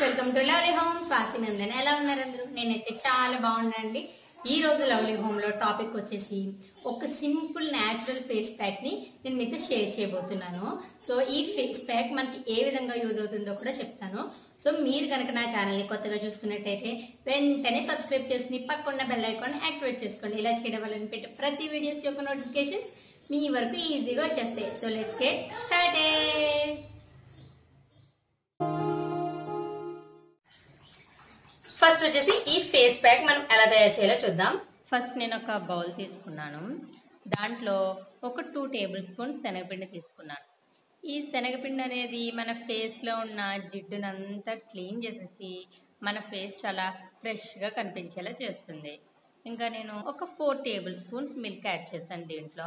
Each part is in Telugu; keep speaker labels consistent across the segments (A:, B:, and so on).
A: welcome to lovely home Swathi Nandan ఎలా ఉన్నారు అందరూ నేనైతే చాలా బాగున్నానండి ఈ రోజు లవ్లీ హోమ్ లో టాపిక్ వచ్చేసి ఒక సింపుల్ న్యాచురల్ ఫేస్ ప్యాక్ ని నేను మీతో షేర్ చేయబోతున్నాను సో ఈ ఫేస్ ప్యాక్ మనకి ఏ విధంగా యూజ్ అవుతుందో కూడా చెప్తాను సో మీరు కనుక నా ఛానల్ ని కొత్తగా చూసుకున్నట్టయితే వెంటనే సబ్స్క్రైబ్ చేసుకుని పక్కన్న బెల్ ఐకాన్ యాక్టివేట్ చేసుకోండి ఇలా చేయడం వల్ల నేను పెట్టే ప్రతి వీడియోస్ యొక్క నోటిఫికేషన్స్ మీ వరకు ఈజీగా వచ్చేస్తాయి so let's get started first వచ్చేసి ఈ ఫేస్ ప్యాక్ మనం ఎలా తయారు చేయాలో చూద్దాం ఫస్ట్ నేను ఒక బౌల్ తీసుకున్నాను దాంట్లో ఒక టూ టేబుల్ స్పూన్ శనగపిండి తీసుకున్నాను ఈ శనగపిండి అనేది మన ఫేస్లో ఉన్న జిడ్డునంతా క్లీన్ చేసేసి మన ఫేస్ చాలా ఫ్రెష్గా కనిపించేలా చేస్తుంది ఇంకా నేను ఒక four tablespoons milk add చేశాను దీంట్లో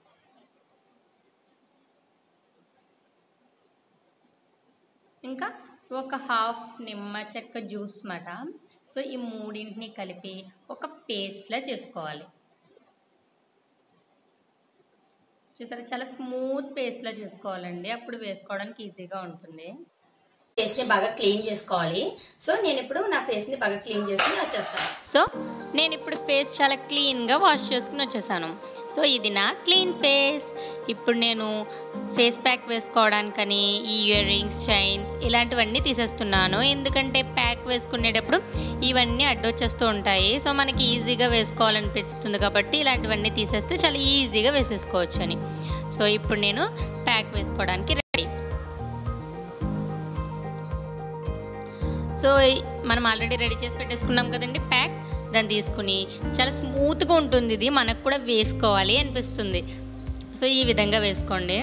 A: ఇంకా ఒక హాఫ్ నిమ్మ చెక్క జ్యూస్ మాట సో ఈ మూడింటిని కలిపి ఒక పేస్ట్లా చేసుకోవాలి చూసారా చాలా స్మూత్ పేస్ట్లా చేసుకోవాలండి అప్పుడు వేసుకోవడానికి ఈజీగా ఉంటుంది ఫేస్ ని బాగా క్లీన్ చేసుకోవాలి సో నేను ఇప్పుడు నా ఫేస్ ని బాగా క్లీన్ చేసుకుని వచ్చేస్తాను సో నేను ఇప్పుడు ఫేస్ చాలా క్లీన్ గా వాష్ చేసుకుని వచ్చేసాను సో ఇది నా క్లీన్ ఫేస్ ఇప్పుడు నేను ఫేస్ ప్యాక్ వేసుకోవడానికని ఈ ఇయర్ రింగ్స్ చైన్స్ ఇలాంటివన్నీ తీసేస్తున్నాను ఎందుకంటే ప్యాక్ వేసుకునేటప్పుడు ఇవన్నీ అడ్డొచ్చేస్తూ ఉంటాయి సో మనకి ఈజీగా వేసుకోవాలనిపిస్తుంది కాబట్టి ఇలాంటివన్నీ తీసేస్తే చాలా ఈజీగా వేసేసుకోవచ్చు అని సో ఇప్పుడు నేను ప్యాక్ వేసుకోవడానికి రెడీ సో మనం ఆల్రెడీ రెడీ చేసి పెట్టేసుకున్నాం కదండి ప్యాక్ దాన్ని తీసుకుని చాలా స్మూత్గా ఉంటుంది ఇది మనకు కూడా వేసుకోవాలి అనిపిస్తుంది సో ఈ విధంగా వేసుకోండి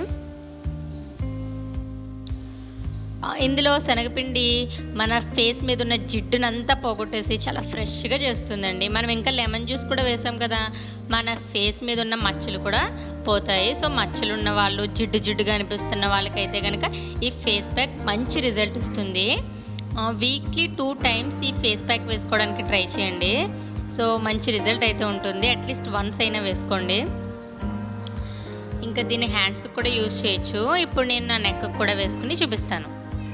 A: ఆ, ఇందులో శనగపిండి మన ఫేస్ మీద ఉన్న జిడ్డునంతా పోగొట్టేసి చాలా ఫ్రెష్గా చేస్తుందండి మనం ఇంకా లెమన్ జ్యూస్ కూడా వేసాం కదా మన ఫేస్ మీద ఉన్న మచ్చలు కూడా పోతాయి సో మచ్చలు ఉన్న వాళ్ళు జిడ్డు జిడ్డుగా అనిపిస్తున్న వాళ్ళకైతే కనుక ఈ ఫేస్ ప్యాక్ మంచి రిజల్ట్ ఇస్తుంది వీక్లీ టూ టైమ్స్ ఈ ఫేస్ ప్యాక్ వేసుకోవడానికి ట్రై చేయండి సో మంచి రిజల్ట్ అయితే ఉంటుంది అట్లీస్ట్ వన్స్ అయినా వేసుకోండి ఇంకా దీన్ని హ్యాండ్స్ కూడా యూజ్ చేయొచ్చు ఇప్పుడు నేను నా నెక్ కూడా వేసుకుని చూపిస్తాను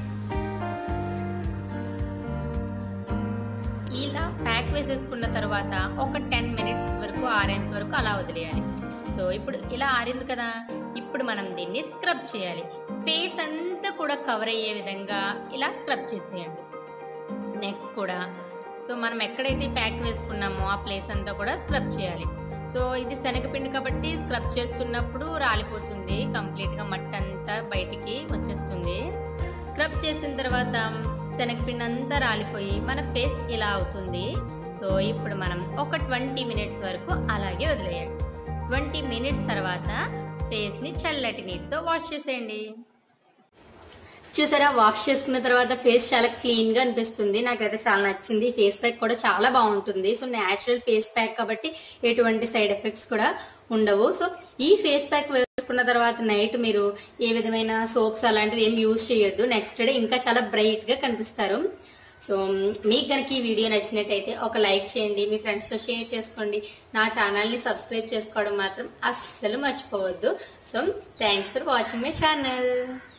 A: ఇలా ప్యాక్ వేసేసుకున్న తర్వాత ఒక టెన్ మినిట్స్ వరకు ఆరేంత వరకు అలా వదిలేయాలి సో ఇప్పుడు ఇలా ఆరింది కదా ఇప్పుడు మనం దీన్ని స్క్రబ్ చేయాలి ఫేస్ అంతా కూడా కవర్ అయ్యే విధంగా ఇలా స్క్రబ్ చేసేయండి నెక్ కూడా సో మనం ఎక్కడైతే ప్యాక్ వేసుకున్నామో ఆ ప్లేస్ అంతా కూడా స్క్రబ్ చేయాలి సో ఇది శనగపిండి కాబట్టి స్క్రబ్ చేస్తున్నప్పుడు రాలిపోతుంది కంప్లీట్గా మట్టి అంతా బయటికి వచ్చేస్తుంది స్క్రబ్ చేసిన తర్వాత శనగపిండి అంతా రాలిపోయి మన ఫేస్ ఇలా అవుతుంది సో ఇప్పుడు మనం ఒక ట్వంటీ మినిట్స్ వరకు అలాగే వదిలేయండి ట్వంటీ మినిట్స్ తర్వాత ఫేస్ని చల్లటి నీటితో వాష్ చేసేయండి చూసారా వాష్ చేసుకున్న తర్వాత ఫేస్ చాలా క్లీన్ గా అనిపిస్తుంది నాకైతే చాలా నచ్చింది ఫేస్ ప్యాక్ కూడా చాలా బాగుంటుంది సో న్యాచురల్ ఫేస్ ప్యాక్ కాబట్టి ఎటువంటి సైడ్ ఎఫెక్ట్స్ కూడా ఉండవు సో ఈ ఫేస్ ప్యాక్ వేసుకున్న తర్వాత నైట్ మీరు ఏ విధమైన సోప్స్ అలాంటివి ఏం యూజ్ చేయొద్దు నెక్స్ట్ డే ఇంకా చాలా బ్రైట్ గా కనిపిస్తారు సో మీకు కనుక ఈ వీడియో నచ్చినట్టయితే ఒక లైక్ చేయండి మీ ఫ్రెండ్స్ తో షేర్ చేసుకోండి నా ఛానల్ ని సబ్స్క్రైబ్ చేసుకోవడం మాత్రం అస్సలు మర్చిపోవద్దు so thanks for watching my channel